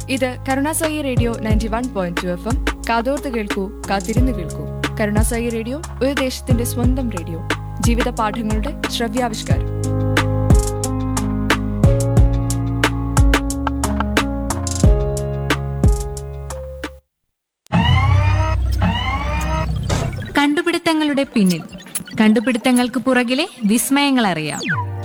ഇത് Karunasai radio ninety one point two F M കാതോർത്ത് കേൾക്കൂ കാത്തിരുന്ന് കേൾക്കൂ കരുണാസായി റേഡിയോ ഒരു ദേശത്തിന്റെ സ്വന്തം റേഡിയോ ജീവിത പാഠങ്ങളുടെ ശ്രവ്യാവിഷ്കാരം കണ്ടുപിടുത്തങ്ങളുടെ പിന്നിൽ കണ്ടുപിടുത്തങ്ങൾക്ക് പുറകിലെ വിസ്മയങ്ങൾ അറിയാം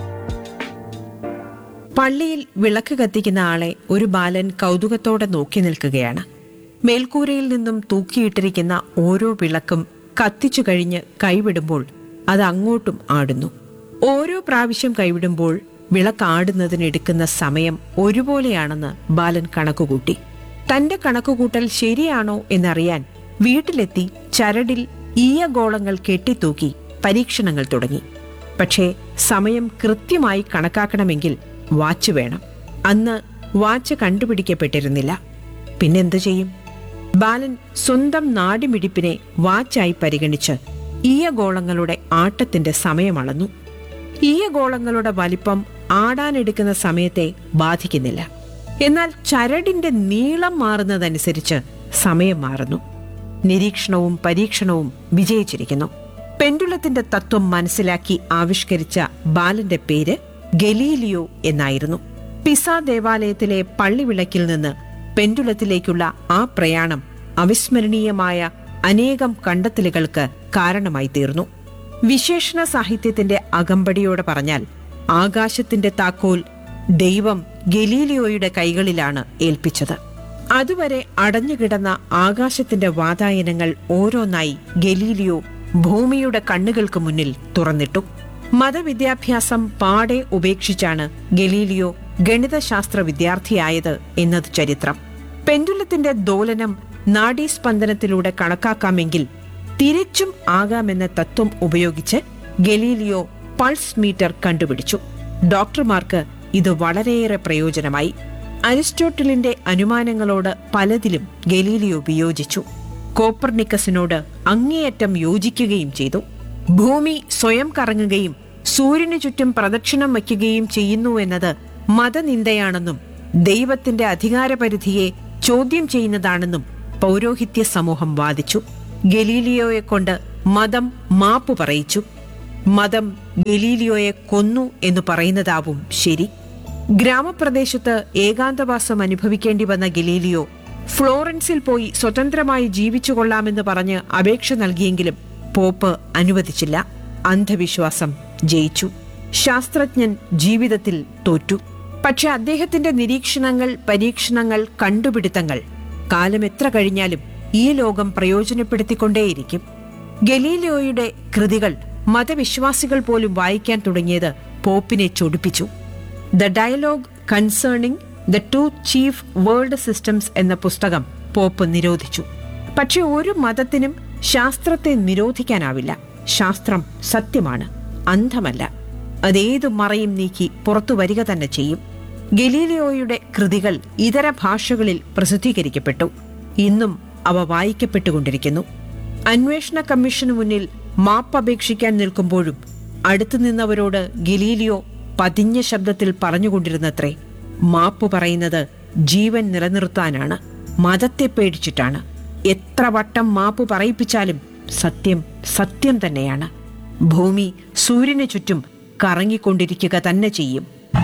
പള്ളിയിൽ വിളക്ക് കത്തിക്കുന്ന ആളെ ഒരു ബാലൻ കൗതുകത്തോടെ നോക്കി നിൽക്കുകയാണ് മേൽക്കൂരയിൽ നിന്നും തൂക്കിയിട്ടിരിക്കുന്ന ഓരോ വിളക്കും കത്തിച്ചു കഴിഞ്ഞ് കൈവിടുമ്പോൾ അത് അങ്ങോട്ടും ആടുന്നു ഓരോ പ്രാവശ്യം കൈവിടുമ്പോൾ വിളക്കാടുന്നതിനെടുക്കുന്ന സമയം ഒരുപോലെയാണെന്ന് ബാലൻ കണക്കുകൂട്ടി തന്റെ കണക്കുകൂട്ടൽ ശരിയാണോ എന്നറിയാൻ വീട്ടിലെത്തി ചരടിൽ ഈയഗോളങ്ങൾ കെട്ടിത്തൂക്കി പരീക്ഷണങ്ങൾ തുടങ്ങി പക്ഷേ സമയം കൃത്യമായി കണക്കാക്കണമെങ്കിൽ വാച്ച് വേണം അന്ന് വാച്ച് കണ്ടുപിടിക്കപ്പെട്ടിരുന്നില്ല പിന്നെന്തു ചെയ്യും ബാലൻ സ്വന്തം നാടിമിടിപ്പിനെ വാച്ചായി പരിഗണിച്ച് ഈയഗോളങ്ങളുടെ ആട്ടത്തിന്റെ സമയമളന്നു ഈയഗോളങ്ങളുടെ വലിപ്പം ആടാനെടുക്കുന്ന സമയത്തെ ബാധിക്കുന്നില്ല എന്നാൽ ചരടിന്റെ നീളം മാറുന്നതനുസരിച്ച് സമയം മാറുന്നു നിരീക്ഷണവും പരീക്ഷണവും വിജയിച്ചിരിക്കുന്നു പെൻഡുലത്തിന്റെ തത്വം മനസ്സിലാക്കി ആവിഷ്കരിച്ച ബാലന്റെ പേര് ഗലീലിയോ എന്നായിരുന്നു പിസ ദേവാലയത്തിലെ പള്ളിവിളക്കിൽ നിന്ന് പെൻഡുലത്തിലേക്കുള്ള ആ പ്രയാണം അവിസ്മരണീയമായ അനേകം കണ്ടെത്തലുകൾക്ക് കാരണമായി തീർന്നു വിശേഷണ സാഹിത്യത്തിന്റെ അകമ്പടിയോടെ പറഞ്ഞാൽ ആകാശത്തിന്റെ താക്കോൽ ദൈവം ഗലീലിയോയുടെ കൈകളിലാണ് ഏൽപ്പിച്ചത് അതുവരെ അടഞ്ഞുകിടന്ന ആകാശത്തിന്റെ വാതായനങ്ങൾ ഓരോന്നായി ഗലീലിയോ ഭൂമിയുടെ കണ്ണുകൾക്ക് മുന്നിൽ തുറന്നിട്ടു മതവിദ്യാഭ്യാസം പാടെ ഉപേക്ഷിച്ചാണ് ഗലീലിയോ ഗണിതശാസ്ത്ര വിദ്യാർത്ഥിയായത് എന്നത് ചരിത്രം പെൻഡുലത്തിന്റെ ദോലനം നാഡീസ്പന്ദനത്തിലൂടെ കണക്കാക്കാമെങ്കിൽ തിരിച്ചും ആകാമെന്ന തത്വം ഉപയോഗിച്ച് ഗലീലിയോ പൾസ് മീറ്റർ കണ്ടുപിടിച്ചു ഡോക്ടർമാർക്ക് ഇത് വളരെയേറെ പ്രയോജനമായി അരിസ്റ്റോട്ടലിന്റെ അനുമാനങ്ങളോട് പലതിലും ഗലീലിയോ വിയോജിച്ചു കോപ്പർനിക്കസിനോട് അങ്ങേയറ്റം യോജിക്കുകയും ചെയ്തു ഭൂമി സ്വയം കറങ്ങുകയും സൂര്യനു ചുറ്റും പ്രദക്ഷിണം വയ്ക്കുകയും ചെയ്യുന്നു എന്നത് മതനിന്ദയാണെന്നും ദൈവത്തിന്റെ അധികാരപരിധിയെ ചോദ്യം ചെയ്യുന്നതാണെന്നും പൗരോഹിത്യ സമൂഹം വാദിച്ചു ഗലീലിയോയെ കൊണ്ട് മതം മാപ്പു പറയിച്ചു മതം ഗലീലിയോയെ കൊന്നു എന്ന് പറയുന്നതാവും ശരി ഗ്രാമപ്രദേശത്ത് ഏകാന്തവാസം അനുഭവിക്കേണ്ടി വന്ന ഗലീലിയോ ഫ്ലോറൻസിൽ പോയി സ്വതന്ത്രമായി ജീവിച്ചു കൊള്ളാമെന്ന് പറഞ്ഞ് അപേക്ഷ നൽകിയെങ്കിലും പോപ്പ് അനുവദിച്ചില്ല അന്ധവിശ്വാസം ജയിച്ചു ശാസ്ത്രജ്ഞൻ ജീവിതത്തിൽ തോറ്റു പക്ഷെ അദ്ദേഹത്തിന്റെ നിരീക്ഷണങ്ങൾ പരീക്ഷണങ്ങൾ കണ്ടുപിടുത്തങ്ങൾ കാലം എത്ര കഴിഞ്ഞാലും ഈ ലോകം പ്രയോജനപ്പെടുത്തിക്കൊണ്ടേയിരിക്കും ഗലീലിയോയുടെ കൃതികൾ മതവിശ്വാസികൾ പോലും വായിക്കാൻ തുടങ്ങിയത് പോപ്പിനെ ചൊടിപ്പിച്ചു the dialogue concerning the two chief world systems എന്ന പുസ്തകം പോപ്പ് നിരോധിച്ചു പക്ഷെ ഒരു മതത്തിനും ശാസ്ത്രത്തെ നിരോധിക്കാനാവില്ല ശാസ്ത്രം സത്യമാണ് അന്ധമല്ല അതേതു മറയും നീക്കി പുറത്തു വരിക തന്നെ ചെയ്യും ഗലീലിയോയുടെ കൃതികൾ ഇതര ഭാഷകളിൽ പ്രസിദ്ധീകരിക്കപ്പെട്ടു ഇന്നും അവ വായിക്കപ്പെട്ടുകൊണ്ടിരിക്കുന്നു അന്വേഷണ കമ്മീഷന് മുന്നിൽ മാപ്പപേക്ഷിക്കാൻ നിൽക്കുമ്പോഴും അടുത്തു നിന്നവരോട് ഗലീലിയോ പതിഞ്ഞ ശബ്ദത്തിൽ പറഞ്ഞുകൊണ്ടിരുന്നത്രേ മാപ്പ് പറയുന്നത് ജീവൻ നിലനിർത്താനാണ് മതത്തെ പേടിച്ചിട്ടാണ് എത്ര വട്ടം മാപ്പ് പറയിപ്പിച്ചാലും സത്യം സത്യം തന്നെയാണ് ഭൂമി സൂര്യന് ചുറ്റും കറങ്ങിക്കൊണ്ടിരിക്കുക തന്നെ ചെയ്യും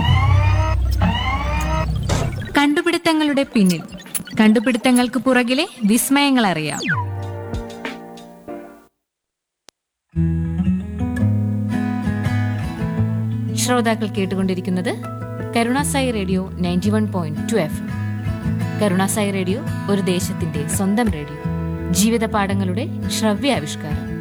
കണ്ടുപിടുത്തങ്ങളുടെ പിന്നിൽ കണ്ടുപിടുത്തങ്ങൾക്ക് പുറകിലെ വിസ്മയങ്ങൾ അറിയാം ശ്രോതാക്കൾ കേട്ടുകൊണ്ടിരിക്കുന്നത് Karunasai radio ninety one point two F Karunasai radio ഒരു ദേശത്തിന്റെ സ്വന്തം റേഡിയോ ജീവിത പാഠങ്ങളുടെ ശ്രവ്യാവിഷ്കാരം